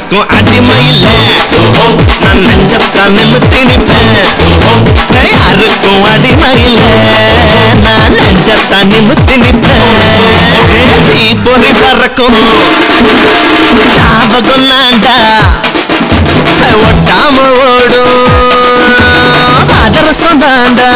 யாருக்கும் அடிமை இல்ல நான் நெஞ்சத்தான் நிமித்தி நிப்பேன் யாருக்கும் அடிமை இல்ல நான் நெஞ்சத்தான் நிமித்தி நிப்பேன் தீ பொறி பறக்கும் ஞாபகம் நான்டா ஒட்டாம ஓடும் அதரசம் தாண்டா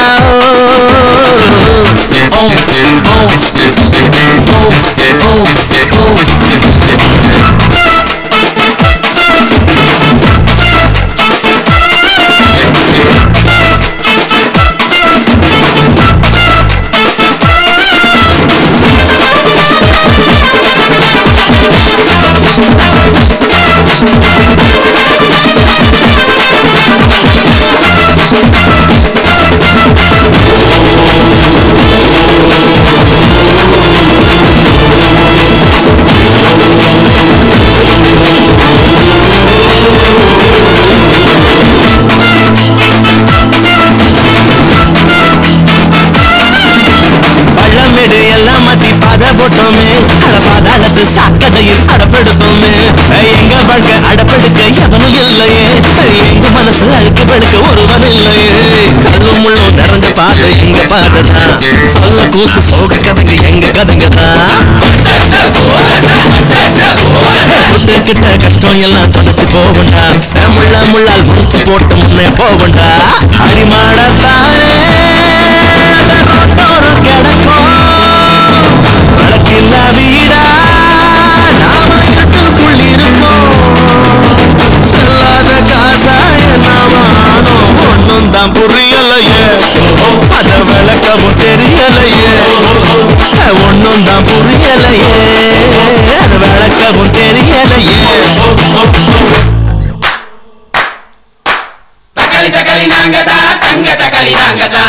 பள்ளமேடு எல்லாம் மத்தி பாத போட்டோமே அட பாதாளத்து சாக்கடையில் அடப்படுத்தோமே எங்க வாழ்க்கை அடப்படுக்க எவனும் இல்லையே எங்க மனசு அழுக்கு பழுக்க ஒருவன் இல்லையே கல்லும் முள்ளும் திறந்து பாத எங்க பாததான் சொல்ல கூசு சோக கதைங்க எங்க கதைங்க தான் கிட்ட கஷ்டம் எல்லாம் தொடச்சு போவண்டா முள்ள முள்ளால் முறிச்சு போட்டு முன்னே போவண்டா அடிமாடத்தானே ரோட்டோரம் கிடக்கும் வழக்கில்லா வீடா நாம இருட்டுக்குள் இருக்கோம் செல்லாத காசாய நாமானோ ஒண்ணும் தான் புரியலையே அத விளக்கவும் தெரியலையே ஒண்ணும் தான் புரியலையே அத விளக்கவும் தெரியலையே தக்காளி தக்காளி நாங்கதா தங்க தக்காளி நாங்கதா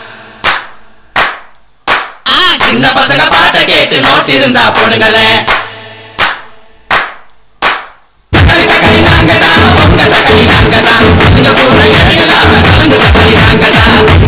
ஆ, சின்ன பசங்க பாட்டை கேட்டு நோட்டு இருந்தா போடுங்களே தக்காளி தக்காளி நாங்கதா உங்க தக்காளி நாங்கதா நீங்க கூட இடையில்லாம கலந்து தக்காளி நாங்கதா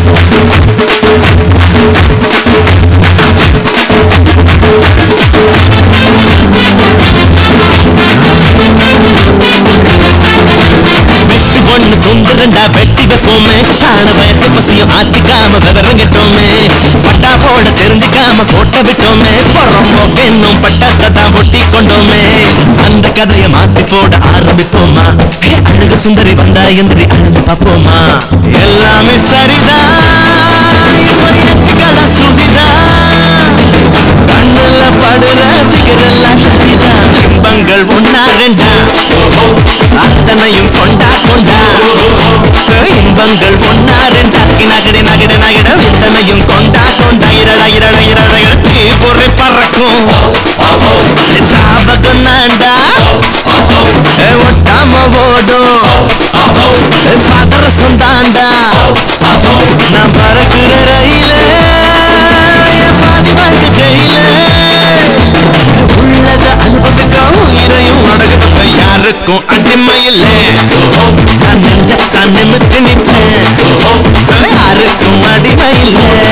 வெட்டி ஒண்ணு துண்டு ரெண்டா வெட்டி வைப்போமே சாண பயத்து பசியும் ஆத்திக்காம விவரங்கிட்டோமே பட்டா போட தெரிஞ்சுக்காம கோட்டை விட்டோமே புறம்போக்கு இன்னும் பட்டத்தை தான் ஒட்டி கொண்டோமே அந்த கதையை மாத்தி போட ஆரம்பிப்போமா ஹே, அழகு சுந்தரி வந்தா எந்திரி அழுந்து பார்ப்போமா எல்லாமே சரிதான் இப்ப எத்துக்கள சுதிதான் கண்ணுல படுற சிகரெல்லாம் சரிதான் இன்பங்கள் ஒன்னா ரெண்டா அத்தனையும் கொண்டா கொண்டா இன்பங்கள் ஒன்னா ரெண்டா நகடு நகடு நகட இத்தனையும் கொண்டா கொண்டா இரட இரட இரட தீ பொறி பறக்கும் ஞாபகம் நான்டா ஒட்டாம ஓடும் பதரசம் தாண்டா நான் பறக்குற ரயிலே என் பாதி வாழ்க்கை ஜெயிலே உள்ளத அனுபவிக்க உயிரையும் அடகுத்த யாருக்கும் அடிமை இல்லை நான் நெஞ்சத்தான் நிமித்து நிற்பேன் யாருக்கும் அடிமை இல்லை